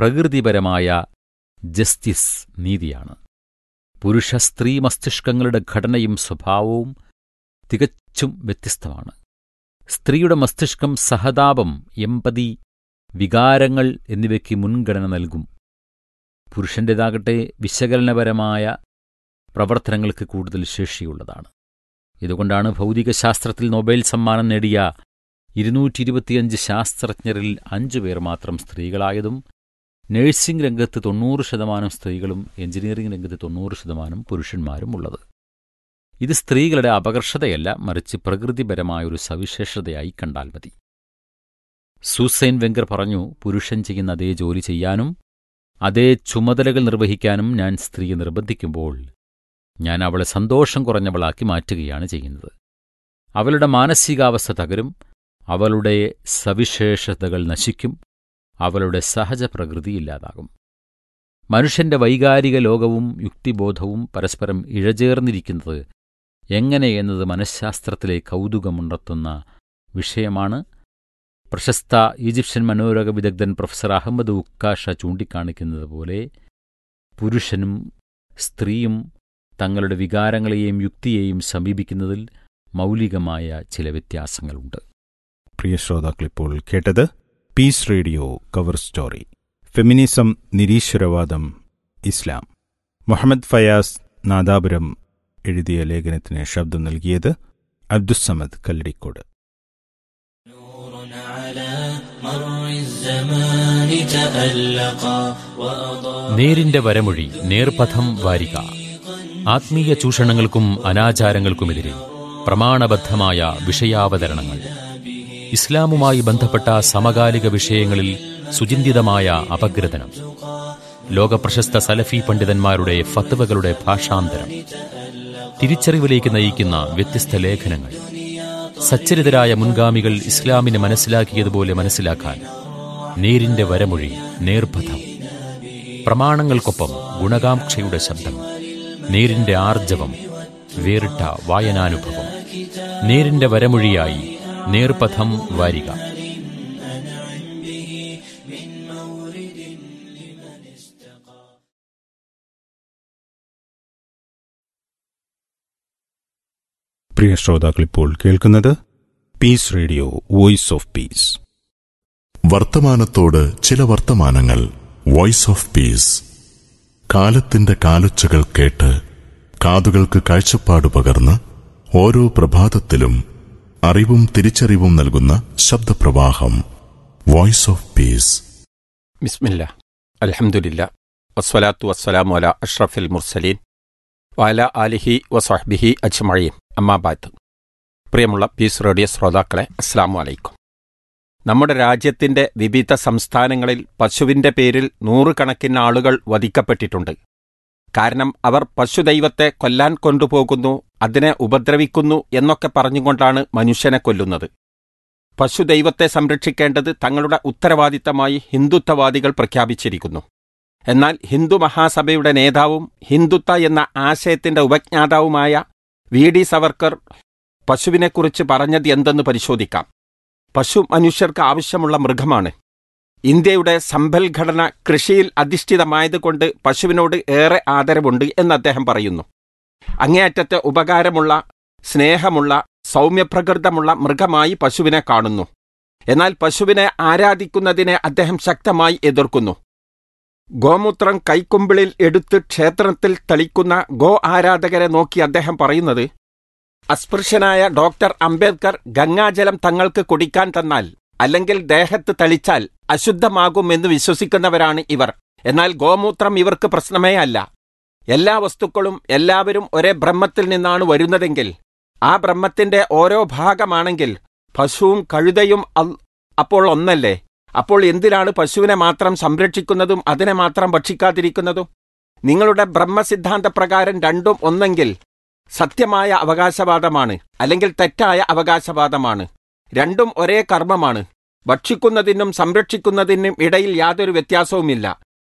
പ്രകൃതിപരമായ justice നീതിയാണ് പുരുഷ സ്ത്രീ മസ്തിഷ്കങ്ങളുടെ ഘടനയും സ്വഭാവവും തികച്ചും വ്യത്യസ്തമാണ് സ്ത്രീയുടെ മസ്തിഷ്കം സഹതാപം എമ്പതി വികാരങ്ങൾ എന്നിവയ്ക്ക് മുൻഗണന നൽകും പുരുഷൻ്റേതാകട്ടെ വിശകലനപരമായ പ്രവർത്തനങ്ങൾക്ക് കൂടുതൽ ശേഷിയുള്ളതാണ് ഇതുകൊണ്ടാണ് ഭൗതികശാസ്ത്രത്തിൽ നൊബേൽ സമ്മാനം നേടിയ ഇരുന്നൂറ്റി ഇരുപത്തിയഞ്ച് ശാസ്ത്രജ്ഞരിൽ അഞ്ചു പേർ മാത്രം സ്ത്രീകളായതും നഴ്സിംഗ് രംഗത്ത് തൊണ്ണൂറ് ശതമാനം സ്ത്രീകളും എഞ്ചിനീയറിംഗ് രംഗത്ത് തൊണ്ണൂറ് ശതമാനം പുരുഷന്മാരും ഉള്ളത് ഇത് സ്ത്രീകളുടെ അപകർഷതയല്ല മറിച്ച് പ്രകൃതിപരമായൊരു സവിശേഷതയായി കണ്ടാൽ മതി സൂസൈൻ വെങ്കർ പറഞ്ഞു പുരുഷൻ ചെയ്യുന്ന അതേ ജോലി ചെയ്യാനും അതേ ചുമതലകൾ നിർവഹിക്കാനും ഞാൻ സ്ത്രീയെ നിർബന്ധിക്കുമ്പോൾ ഞാൻ അവളെ സന്തോഷം കുറഞ്ഞവളാക്കി മാറ്റുകയാണ് ചെയ്യുന്നത് അവളുടെ മാനസികാവസ്ഥ തകരും അവളുടെ സവിശേഷതകൾ നശിക്കും അവളുടെ സഹജ പ്രകൃതി ഇല്ലാതാകും മനുഷ്യന്റെ വൈകാരിക ലോകവും യുക്തിബോധവും പരസ്പരം ഇഴചേർന്നിരിക്കുന്നത് എങ്ങനെ എന്നത് മനഃശാസ്ത്രത്തിലെ കൗതുകമുണർത്തുന്ന വിഷയമാണ് പ്രശസ്ത ഈജിപ്ഷ്യൻ മനോരോഗ വിദഗ്ധൻ പ്രൊഫസർ അഹമ്മദ് ഉക്കാഷ ചൂണ്ടിക്കാണിക്കുന്നത് പോലെ പുരുഷനും സ്ത്രീയും തങ്ങളുടെ വികാരങ്ങളെയും യുക്തിയെയും സമീപിക്കുന്നതിൽ മൗലികമായ ചില വ്യത്യാസങ്ങളുണ്ട് പ്രിയ ശ്രോതാക്കളിപ്പോൾ കേട്ടത് peace radio cover story feminism നിരീശ്വരവാദം ഇസ്ലാം മുഹമ്മദ് ഫയാസ് നാദാപുരം എഴുതിയ ലേഖനത്തിന് ശബ്ദം നൽകിയത് അബ്ദുസമദ് കല്ലടിക്കോട് നേരിന്റെ വരമൊഴി നേർപഥം വാരിക ആത്മീയ ചൂഷണങ്ങൾക്കും അനാചാരങ്ങൾക്കുമെതിരെ പ്രമാണബദ്ധമായ വിഷയാവതരണങ്ങൾ ഇസ്ലാമുമായി ബന്ധപ്പെട്ട സമകാലിക വിഷയങ്ങളിൽ സുചിന്തിതമായ അപഗ്രഥനം ലോകപ്രശസ്ത സലഫി പണ്ഡിതന്മാരുടെ ഫത്വകളുടെ ഭാഷാന്തരം തിരിച്ചറിവിലേക്ക് നയിക്കുന്ന വ്യത്യസ്ത ലേഖനങ്ങൾ സച്ചരിതരായ മുൻഗാമികൾ ഇസ്ലാമിനെ മനസ്സിലാക്കിയതുപോലെ മനസ്സിലാക്കാൻ നേരിന്റെ വരമൊഴി നേർപഥം പ്രമാണങ്ങൾക്കൊപ്പം ഗുണകാംക്ഷയുടെ ശബ്ദം നേരിന്റെ ആർജവം വേറിട്ട വായനാനുഭവം നേരിന്റെ വരമൊഴിയായി നേർപഥം വാരിക പ്രിയ ശ്രോതാക്കളിപ്പോൾ കേൾക്കുന്നത് peace radio voice of peace വർത്തമാനത്തോട് ചില വർത്തമാനങ്ങൾ വോയിസ് ഓഫ് പീസ് കാലത്തിന്റെ കാലൊച്ചകൾ കേട്ട് കാതുകൾക്ക് കാഴ്ചപ്പാട് പകർന്ന് ഓരോ പ്രഭാതത്തിലും അറിവും തിരിച്ചറിവും നൽകുന്ന ശബ്ദപ്രവാഹം വോയിസ് ഓഫ് പീസ് ബിസ്മില്ല അൽഹംദുലില്ല വസ്വലാത്തു വസ്സലാമു അല അഷ്റഫിൽ മുർസലീൻ വാല ആലിഹി വസ്ഹബിഹി അജ്മഴീൻ അമ്മാബാദ് പ്രിയമുള്ള പീസ് റേഡിയോ ശ്രോതാക്കളെ അസ്സാം വലൈക്കും നമ്മുടെ രാജ്യത്തിന്റെ വിവിധ സംസ്ഥാനങ്ങളിൽ പശുവിന്റെ പേരിൽ നൂറുകണക്കിന് ആളുകൾ വധിക്കപ്പെട്ടിട്ടുണ്ട് കാരണം അവർ പശുദൈവത്തെ കൊല്ലാൻ കൊണ്ടുപോകുന്നു അതിനെ ഉപദ്രവിക്കുന്നു എന്നൊക്കെ പറഞ്ഞുകൊണ്ടാണ് മനുഷ്യനെ കൊല്ലുന്നത് പശുദൈവത്തെ സംരക്ഷിക്കേണ്ടത് തങ്ങളുടെ ഉത്തരവാദിത്തമായി ഹിന്ദുത്വവാദികൾ പ്രഖ്യാപിച്ചിരിക്കുന്നു എന്നാൽ ഹിന്ദു മഹാസഭയുടെ നേതാവും ഹിന്ദുത്വ എന്ന ആശയത്തിന്റെ ഉപജ്ഞാതാവുമായ വി ഡി സവർക്കർ പശുവിനെക്കുറിച്ച് പറഞ്ഞത് എന്തെന്ന് പരിശോധിക്കാം പശു മനുഷ്യർക്ക് ആവശ്യമുള്ള മൃഗമാണ് ഇന്ത്യയുടെ സമ്പൽഘടന കൃഷിയിൽ അധിഷ്ഠിതമായതുകൊണ്ട് പശുവിനോട് ഏറെ ആദരവുണ്ട് എന്ന് അദ്ദേഹം പറയുന്നു അങ്ങേയറ്റത്തെ ഉപകാരമുള്ള സ്നേഹമുള്ള സൗമ്യപ്രകൃതമുള്ള മൃഗമായി പശുവിനെ കാണുന്നു എന്നാൽ പശുവിനെ ആരാധിക്കുന്നതിനെ അദ്ദേഹം ശക്തമായി എതിർക്കുന്നു ഗോമൂത്രം കൈക്കുമ്പിളിൽ എടുത്ത് ക്ഷേത്രത്തിൽ തളിക്കുന്ന ഗോ ആരാധകരെ നോക്കി അദ്ദേഹം പറയുന്നത് അസ്പൃശ്യനായ ഡോക്ടർ അംബേദ്കർ ഗംഗാജലം തങ്ങൾക്ക് കുടിക്കാൻ തന്നാൽ അല്ലെങ്കിൽ ദേഹത്ത് തളിച്ചാൽ അശുദ്ധമാകുമെന്ന് വിശ്വസിക്കുന്നവരാണ് ഇവർ എന്നാൽ ഗോമൂത്രം ഇവർക്ക് പ്രശ്നമേ അല്ല എല്ലാ വസ്തുക്കളും എല്ലാവരും ഒരേ ബ്രഹ്മത്തിൽ നിന്നാണ് വരുന്നതെങ്കിൽ ആ ബ്രഹ്മത്തിന്റെ ഓരോ ഭാഗമാണെങ്കിൽ പശുവും കഴുതയും അൽ- അപ്പോൾ ഒന്നല്ലേ അപ്പോൾ എന്തിനാണ് പശുവിനെ മാത്രം സംരക്ഷിക്കുന്നതും അതിനെ മാത്രം ഭക്ഷിക്കാതിരിക്കുന്നതും നിങ്ങളുടെ ബ്രഹ്മസിദ്ധാന്ത പ്രകാരം രണ്ടും ഒന്നെങ്കിൽ സത്യമായ അവകാശവാദമാണ് അല്ലെങ്കിൽ തെറ്റായ അവകാശവാദമാണ് രണ്ടും ഒരേ കർമ്മമാണ് ഭക്ഷിക്കുന്നതിനും സംരക്ഷിക്കുന്നതിനും ഇടയിൽ യാതൊരു വ്യത്യാസവുമില്ല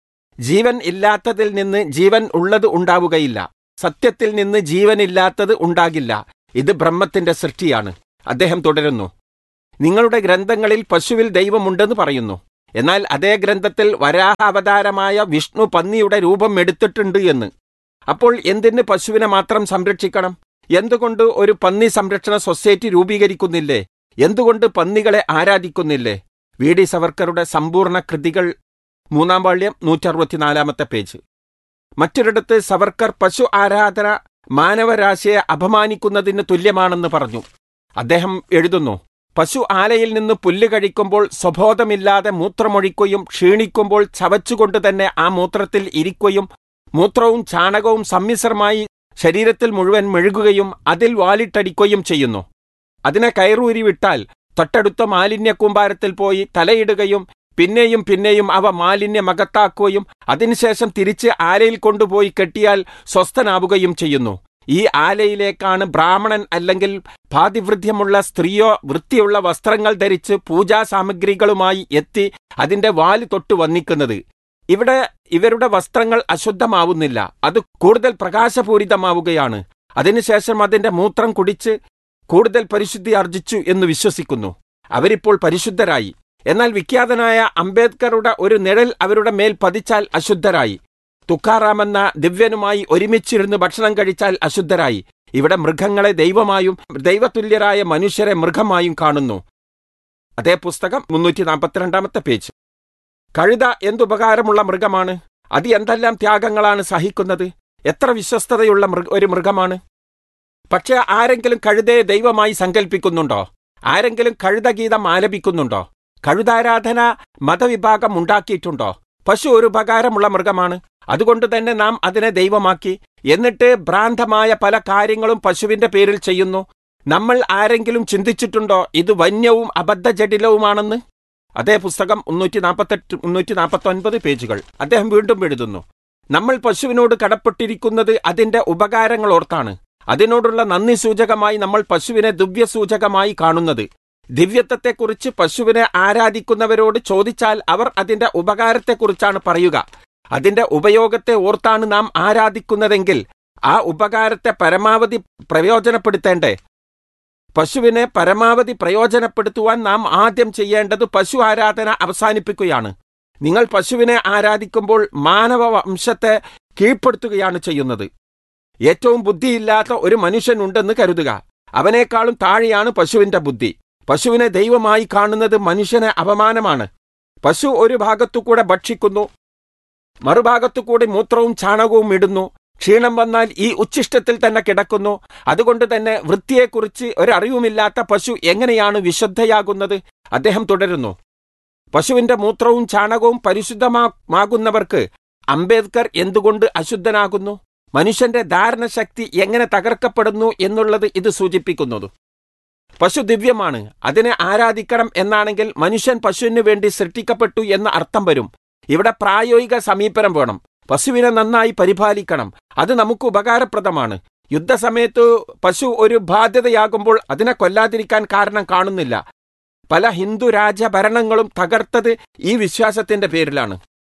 ജീവൻ ഇല്ലാത്തതിൽ നിന്ന് ജീവൻ ഉള്ളത് ഉണ്ടാവുകയില്ല സത്യത്തിൽ നിന്ന് ജീവനില്ലാത്തത് ഉണ്ടാകില്ല ഇത് ബ്രഹ്മത്തിന്റെ സൃഷ്ടിയാണ് അദ്ദേഹം തുടരുന്നു നിങ്ങളുടെ ഗ്രന്ഥങ്ങളിൽ പശുവിൽ ദൈവമുണ്ടെന്ന് പറയുന്നു എന്നാൽ അതേ ഗ്രന്ഥത്തിൽ വരാഹ അവതാരമായ വിഷ്ണു പന്നിയുടെ രൂപം എടുത്തിട്ടുണ്ട് എന്ന് അപ്പോൾ എന്തിന് പശുവിനെ മാത്രം സംരക്ഷിക്കണം എന്തുകൊണ്ട് ഒരു പന്നി സംരക്ഷണ സൊസൈറ്റി രൂപീകരിക്കുന്നില്ലേ എന്തുകൊണ്ട് പന്നികളെ ആരാധിക്കുന്നില്ലേ വി ഡി സവർക്കറുടെ സമ്പൂർണ്ണ കൃതികൾ മൂന്നാം വാള്യം നൂറ്ററുപത്തിനാലാമത്തെ പേജ് മറ്റൊരിടത്ത് സവർക്കർ പശു ആരാധന മാനവരാശിയെ അപമാനിക്കുന്നതിന് തുല്യമാണെന്ന് പറഞ്ഞു അദ്ദേഹം എഴുതുന്നു പശു ആലയിൽ നിന്ന് പുല്ല് കഴിക്കുമ്പോൾ സ്വബോധമില്ലാതെ മൂത്രമൊഴിക്കുകയും ക്ഷീണിക്കുമ്പോൾ ചവച്ചുകൊണ്ട് തന്നെ ആ മൂത്രത്തിൽ ഇരിക്കുകയും മൂത്രവും ചാണകവും സമ്മിശ്രമായി ശരീരത്തിൽ മുഴുവൻ മെഴുകുകയും അതിൽ വാലിട്ടടിക്കുകയും ചെയ്യുന്നു അതിനെ കയറൂരി വിട്ടാൽ തൊട്ടടുത്ത മാലിന്യ കൂമ്പാരത്തിൽ പോയി തലയിടുകയും പിന്നെയും പിന്നെയും അവ മാലിന്യമകത്താക്കുകയും അതിനുശേഷം തിരിച്ച് ആലയിൽ കൊണ്ടുപോയി കെട്ടിയാൽ സ്വസ്ഥനാവുകയും ചെയ്യുന്നു ഈ ആലയിലേക്കാണ് ബ്രാഹ്മണൻ അല്ലെങ്കിൽ പാതിവൃദ്ധ്യമുള്ള സ്ത്രീയോ വൃത്തിയുള്ള വസ്ത്രങ്ങൾ ധരിച്ച് പൂജാ സാമഗ്രികളുമായി എത്തി അതിന്റെ വാല് തൊട്ട് വന്നിക്കുന്നത് ഇവിടെ ഇവരുടെ വസ്ത്രങ്ങൾ അശുദ്ധമാവുന്നില്ല അത് കൂടുതൽ പ്രകാശപൂരിതമാവുകയാണ് അതിനുശേഷം അതിന്റെ മൂത്രം കുടിച്ച് കൂടുതൽ പരിശുദ്ധി ആർജിച്ചു എന്ന് വിശ്വസിക്കുന്നു അവരിപ്പോൾ പരിശുദ്ധരായി എന്നാൽ വിഖ്യാതനായ അംബേദ്കറുടെ ഒരു നിഴൽ അവരുടെ മേൽ പതിച്ചാൽ അശുദ്ധരായി തുക്കാറാം എന്ന ദിവ്യനുമായി ഒരുമിച്ചിരുന്ന് ഭക്ഷണം കഴിച്ചാൽ അശുദ്ധരായി ഇവിടെ മൃഗങ്ങളെ ദൈവമായും ദൈവതുല്യരായ മനുഷ്യരെ മൃഗമായും കാണുന്നു അതേ പുസ്തകം മുന്നൂറ്റി നാൽപ്പത്തിരണ്ടാമത്തെ പേജ് കഴുത എന്തുപകാരമുള്ള മൃഗമാണ് അത് എന്തെല്ലാം ത്യാഗങ്ങളാണ് സഹിക്കുന്നത് എത്ര വിശ്വസ്തതയുള്ള മൃഗ ഒരു മൃഗമാണ് പക്ഷെ ആരെങ്കിലും കഴുതയെ ദൈവമായി സങ്കല്പിക്കുന്നുണ്ടോ ആരെങ്കിലും കഴുതഗീതം ആലപിക്കുന്നുണ്ടോ കഴുതാരാധന മതവിഭാഗം ഉണ്ടാക്കിയിട്ടുണ്ടോ പശു ഒരു ഉപകാരമുള്ള മൃഗമാണ് അതുകൊണ്ട് തന്നെ നാം അതിനെ ദൈവമാക്കി എന്നിട്ട് ഭ്രാന്തമായ പല കാര്യങ്ങളും പശുവിന്റെ പേരിൽ ചെയ്യുന്നു നമ്മൾ ആരെങ്കിലും ചിന്തിച്ചിട്ടുണ്ടോ ഇത് വന്യവും അബദ്ധജടിലവുമാണെന്ന് അതേ പുസ്തകം മുന്നൂറ്റി നാൽപ്പത്തെട്ട് മുന്നൂറ്റി നാൽപ്പത്തി ഒൻപത് പേജുകൾ അദ്ദേഹം വീണ്ടും എഴുതുന്നു നമ്മൾ പശുവിനോട് കടപ്പെട്ടിരിക്കുന്നത് അതിന്റെ ഉപകാരങ്ങൾ ഓർത്താണ് അതിനോടുള്ള നന്ദി സൂചകമായി നമ്മൾ പശുവിനെ ദിവ്യസൂചകമായി കാണുന്നത് ദിവ്യത്വത്തെക്കുറിച്ച് പശുവിനെ ആരാധിക്കുന്നവരോട് ചോദിച്ചാൽ അവർ അതിന്റെ ഉപകാരത്തെക്കുറിച്ചാണ് പറയുക അതിന്റെ ഉപയോഗത്തെ ഓർത്താണ് നാം ആരാധിക്കുന്നതെങ്കിൽ ആ ഉപകാരത്തെ പരമാവധി പ്രയോജനപ്പെടുത്തേണ്ടേ പശുവിനെ പരമാവധി പ്രയോജനപ്പെടുത്തുവാൻ നാം ആദ്യം ചെയ്യേണ്ടത് പശു ആരാധന അവസാനിപ്പിക്കുകയാണ് നിങ്ങൾ പശുവിനെ ആരാധിക്കുമ്പോൾ മാനവ വംശത്തെ കീഴ്പ്പെടുത്തുകയാണ് ചെയ്യുന്നത് ഏറ്റവും ബുദ്ധിയില്ലാത്ത ഒരു മനുഷ്യനുണ്ടെന്ന് കരുതുക അവനേക്കാളും താഴെയാണ് പശുവിന്റെ ബുദ്ധി പശുവിനെ ദൈവമായി കാണുന്നത് മനുഷ്യന് അപമാനമാണ് പശു ഒരു ഭാഗത്തുകൂടെ ഭക്ഷിക്കുന്നു മറുഭാഗത്തുകൂടി മൂത്രവും ചാണകവും ഇടുന്നു ക്ഷീണം വന്നാൽ ഈ ഉച്ഛിഷ്ടത്തിൽ തന്നെ കിടക്കുന്നു അതുകൊണ്ട് തന്നെ വൃത്തിയെക്കുറിച്ച് ഒരറിവുമില്ലാത്ത പശു എങ്ങനെയാണ് വിശുദ്ധയാകുന്നത് അദ്ദേഹം തുടരുന്നു പശുവിന്റെ മൂത്രവും ചാണകവും പരിശുദ്ധമാകുന്നവർക്ക് അംബേദ്കർ എന്തുകൊണ്ട് അശുദ്ധനാകുന്നു മനുഷ്യന്റെ ധാരണശക്തി എങ്ങനെ തകർക്കപ്പെടുന്നു എന്നുള്ളത് ഇത് സൂചിപ്പിക്കുന്നത് പശു ദിവ്യമാണ് അതിനെ ആരാധിക്കണം എന്നാണെങ്കിൽ മനുഷ്യൻ പശുവിന് വേണ്ടി സൃഷ്ടിക്കപ്പെട്ടു എന്ന അർത്ഥം വരും ഇവിടെ പ്രായോഗിക സമീപനം വേണം പശുവിനെ നന്നായി പരിപാലിക്കണം അത് നമുക്ക് ഉപകാരപ്രദമാണ് യുദ്ധസമയത്ത് പശു ഒരു ബാധ്യതയാകുമ്പോൾ അതിനെ കൊല്ലാതിരിക്കാൻ കാരണം കാണുന്നില്ല പല ഹിന്ദു രാജഭരണങ്ങളും തകർത്തത് ഈ വിശ്വാസത്തിന്റെ പേരിലാണ്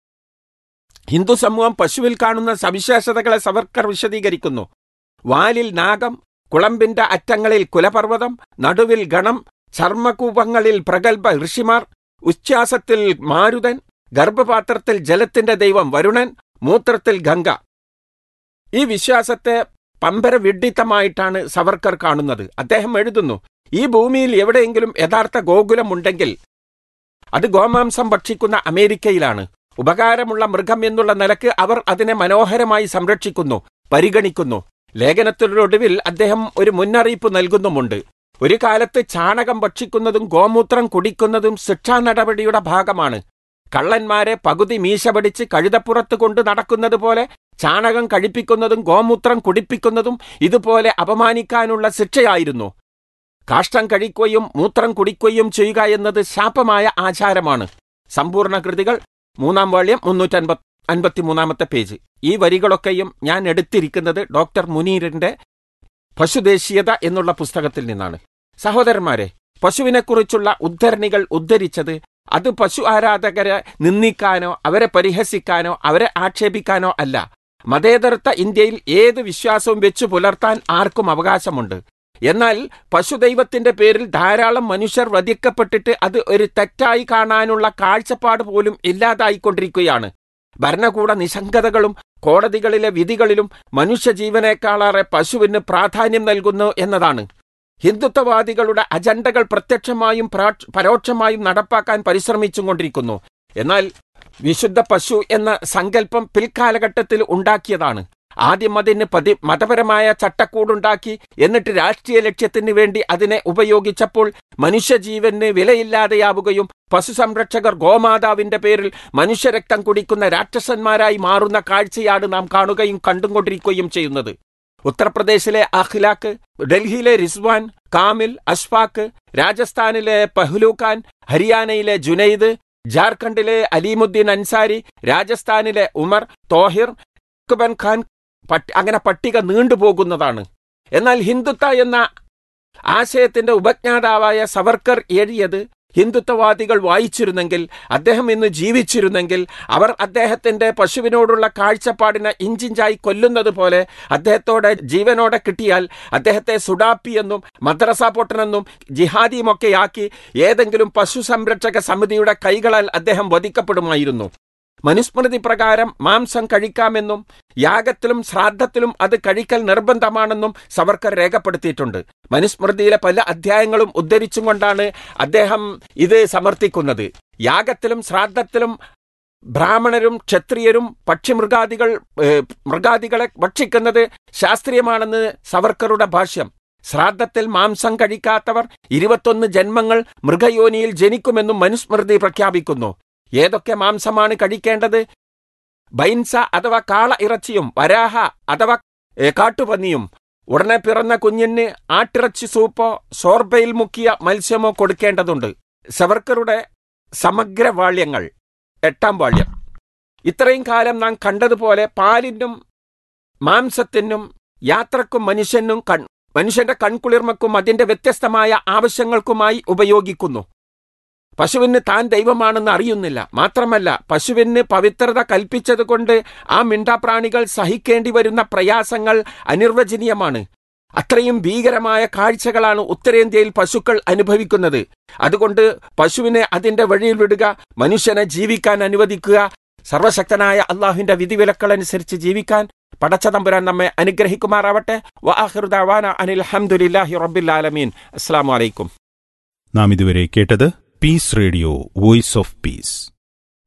ഹിന്ദു സമൂഹം പശുവിൽ കാണുന്ന സവിശേഷതകളെ സവർക്കർ വിശദീകരിക്കുന്നു വാലിൽ നാഗം കുളമ്പിന്റെ അറ്റങ്ങളിൽ കുലപർവ്വതം നടുവിൽ ഗണം ചർമ്മകൂപങ്ങളിൽ പ്രഗത്ഭ ഋഷിമാർ ഉച്ഛ്വാസത്തിൽ മാരുതൻ ഗർഭപാത്രത്തിൽ ജലത്തിന്റെ ദൈവം വരുണൻ മൂത്രത്തിൽ ഗംഗ ഈ വിശ്വാസത്തെ പമ്പര വിഡ്ഢിത്തമായിട്ടാണ് സവർക്കർ കാണുന്നത് അദ്ദേഹം എഴുതുന്നു ഈ ഭൂമിയിൽ എവിടെയെങ്കിലും യഥാർത്ഥ ഗോകുലമുണ്ടെങ്കിൽ അത് ഗോമാംസം ഭക്ഷിക്കുന്ന അമേരിക്കയിലാണ് ഉപകാരമുള്ള മൃഗം എന്നുള്ള നിലക്ക് അവർ അതിനെ മനോഹരമായി സംരക്ഷിക്കുന്നു പരിഗണിക്കുന്നു ലേഖനത്തിനൊടുവിൽ അദ്ദേഹം ഒരു മുന്നറിയിപ്പ് നൽകുന്നുമുണ്ട് ഒരു കാലത്ത് ചാണകം ഭക്ഷിക്കുന്നതും ഗോമൂത്രം കുടിക്കുന്നതും ശിക്ഷാ നടപടിയുടെ ഭാഗമാണ് കള്ളന്മാരെ പകുതി മീശ പിടിച്ച് കഴുതപ്പുറത്ത് കൊണ്ട് നടക്കുന്നത് പോലെ ചാണകം കഴിപ്പിക്കുന്നതും ഗോമൂത്രം കുടിപ്പിക്കുന്നതും ഇതുപോലെ അപമാനിക്കാനുള്ള ശിക്ഷയായിരുന്നു കാഷ്ടം കഴിക്കുകയും മൂത്രം കുടിക്കുകയും ചെയ്യുക എന്നത് ശാപമായ ആചാരമാണ് സമ്പൂർണ്ണ കൃതികൾ മൂന്നാം വാള്യം മുന്നൂറ്റൻപത് അൻപത്തിമൂന്നാമത്തെ പേജ് ഈ വരികളൊക്കെയും ഞാൻ എടുത്തിരിക്കുന്നത് ഡോക്ടർ മുനീറിന്റെ പശുദേശീയത എന്നുള്ള പുസ്തകത്തിൽ നിന്നാണ് സഹോദരന്മാരെ പശുവിനെക്കുറിച്ചുള്ള ഉദ്ധരണികൾ ഉദ്ധരിച്ചത് അത് പശു ആരാധകരെ നിന്ദിക്കാനോ അവരെ പരിഹസിക്കാനോ അവരെ ആക്ഷേപിക്കാനോ അല്ല മതേതരത്വ ഇന്ത്യയിൽ ഏത് വിശ്വാസവും വെച്ചു പുലർത്താൻ ആർക്കും അവകാശമുണ്ട് എന്നാൽ പശുദൈവത്തിന്റെ പേരിൽ ധാരാളം മനുഷ്യർ വധിക്കപ്പെട്ടിട്ട് അത് ഒരു തെറ്റായി കാണാനുള്ള കാഴ്ചപ്പാട് പോലും ഇല്ലാതായിക്കൊണ്ടിരിക്കുകയാണ് ഭരണകൂട നിശങ്കതകളും കോടതികളിലെ വിധികളിലും മനുഷ്യജീവനേക്കാളേറെ പശുവിന് പ്രാധാന്യം നൽകുന്നു എന്നതാണ് ഹിന്ദുത്വവാദികളുടെ അജണ്ടകൾ പ്രത്യക്ഷമായും പ്രാ- പരോക്ഷമായും നടപ്പാക്കാൻ പരിശ്രമിച്ചും കൊണ്ടിരിക്കുന്നു എന്നാൽ വിശുദ്ധ പശു എന്ന സങ്കല്പം പിൽക്കാലഘട്ടത്തിൽ ഉണ്ടാക്കിയതാണ് ആദ്യം അതിന് പതി മതപരമായ ചട്ടക്കൂടുണ്ടാക്കി എന്നിട്ട് രാഷ്ട്രീയ ലക്ഷ്യത്തിന് വേണ്ടി അതിനെ ഉപയോഗിച്ചപ്പോൾ മനുഷ്യജീവന് വിലയില്ലാതെയാവുകയും പശു സംരക്ഷകർ ഗോമാതാവിന്റെ പേരിൽ മനുഷ്യരക്തം കുടിക്കുന്ന രാക്ഷസന്മാരായി മാറുന്ന കാഴ്ചയാണ് നാം കാണുകയും കണ്ടുകൊണ്ടിരിക്കുകയും ചെയ്യുന്നത് ഉത്തർപ്രദേശിലെ അഖ്ലാഖ് ഡൽഹിയിലെ റിസ്വാൻ കാമിൽ അഷ്ഫാഖ് രാജസ്ഥാനിലെ പഹ്ലു ഖാൻ ഹരിയാനയിലെ ജുനൈദ് ജാർഖണ്ഡിലെ അലീമുദ്ദീൻ അൻസാരി രാജസ്ഥാനിലെ ഉമർ തോഹിർ അക്ബൻ ഖാൻ പട്ടി അങ്ങനെ പട്ടിക നീണ്ടുപോകുന്നതാണ് എന്നാൽ ഹിന്ദുത്വ എന്ന ആശയത്തിന്റെ ഉപജ്ഞാതാവായ സവർക്കർ എഴുതിയത് ഹിന്ദുത്വവാദികൾ വായിച്ചിരുന്നെങ്കിൽ അദ്ദേഹം ഇന്ന് ജീവിച്ചിരുന്നെങ്കിൽ അവർ അദ്ദേഹത്തിന്റെ പശുവിനോടുള്ള കാഴ്ചപ്പാടിനെ ഇഞ്ചിഞ്ചായി കൊല്ലുന്നത് പോലെ അദ്ദേഹത്തോടെ ജീവനോടെ കിട്ടിയാൽ അദ്ദേഹത്തെ സുഡാപ്പി എന്നും മദ്രസ പൊട്ടനെന്നും ജിഹാദിയുമൊക്കെയാക്കി ഏതെങ്കിലും പശു സംരക്ഷക സമിതിയുടെ കൈകളാൽ അദ്ദേഹം വധിക്കപ്പെടുമായിരുന്നു മനുസ്മൃതി പ്രകാരം മാംസം കഴിക്കാമെന്നും യാഗത്തിലും ശ്രാദ്ധത്തിലും അത് കഴിക്കൽ നിർബന്ധമാണെന്നും സവർക്കർ രേഖപ്പെടുത്തിയിട്ടുണ്ട് മനുസ്മൃതിയിലെ പല അധ്യായങ്ങളും ഉദ്ധരിച്ചും കൊണ്ടാണ് അദ്ദേഹം ഇത് സമർത്ഥിക്കുന്നത് യാഗത്തിലും ശ്രാദ്ധത്തിലും ബ്രാഹ്മണരും ക്ഷത്രിയരും പക്ഷിമൃഗാദികൾ ഏഹ്, മൃഗാദികളെ ഭക്ഷിക്കുന്നത് ശാസ്ത്രീയമാണെന്ന് സവർക്കറുടെ ഭാഷ്യം ശ്രാദ്ധത്തിൽ മാംസം കഴിക്കാത്തവർ ഇരുപത്തൊന്ന് ജന്മങ്ങൾ മൃഗയോനിയിൽ ജനിക്കുമെന്നും മനുസ്മൃതി പ്രഖ്യാപിക്കുന്നു ഏതൊക്കെ മാംസമാണ് കഴിക്കേണ്ടത് ബൈൻസ അഥവാ കാള ഇറച്ചിയും വരാഹ അഥവാ ഏ, കാട്ടുപന്നിയും ഉടനെ പിറന്ന കുഞ്ഞിന് ആട്ടിറച്ചി സൂപ്പോ സോർബയിൽ മുക്കിയ മത്സ്യമോ കൊടുക്കേണ്ടതുണ്ട് സവർക്കറുടെ സമഗ്ര വാള്യങ്ങൾ എട്ടാം വാള്യം ഇത്രയും കാലം നാം കണ്ടതുപോലെ പാലിനും മാംസത്തിനും യാത്രക്കും മനുഷ്യനും കൺ മനുഷ്യന്റെ കൺകുളിർമക്കും അതിന്റെ വ്യത്യസ്തമായ ആവശ്യങ്ങൾക്കുമായി ഉപയോഗിക്കുന്നു പശുവിന് താൻ ദൈവമാണെന്ന് അറിയുന്നില്ല മാത്രമല്ല പശുവിന് പവിത്രത കൽപ്പിച്ചതുകൊണ്ട് ആ മിണ്ടാപ്രാണികൾ സഹിക്കേണ്ടി വരുന്ന പ്രയാസങ്ങൾ അനിർവചനീയമാണ് അത്രയും ഭീകരമായ കാഴ്ചകളാണ് ഉത്തരേന്ത്യയിൽ പശുക്കൾ അനുഭവിക്കുന്നത് അതുകൊണ്ട് പശുവിനെ അതിന്റെ വഴിയിൽ വിടുക മനുഷ്യനെ ജീവിക്കാൻ അനുവദിക്കുക സർവശക്തനായ അള്ളാഹുവിന്റെ വിധിവിലക്കൾ അനുസരിച്ച് ജീവിക്കാൻ പടച്ചതമ്പുരാൻ നമ്മെ അനുഗ്രഹിക്കുമാറാവട്ടെ വാഹിറുദാന അനിൽ അഹമ്മദില്ലാഹി റബ്ബിൽ ആലമീൻ അസ്സാം വലൈക്കും നാം ഇതുവരെ കേട്ടത് peace radio voice of piece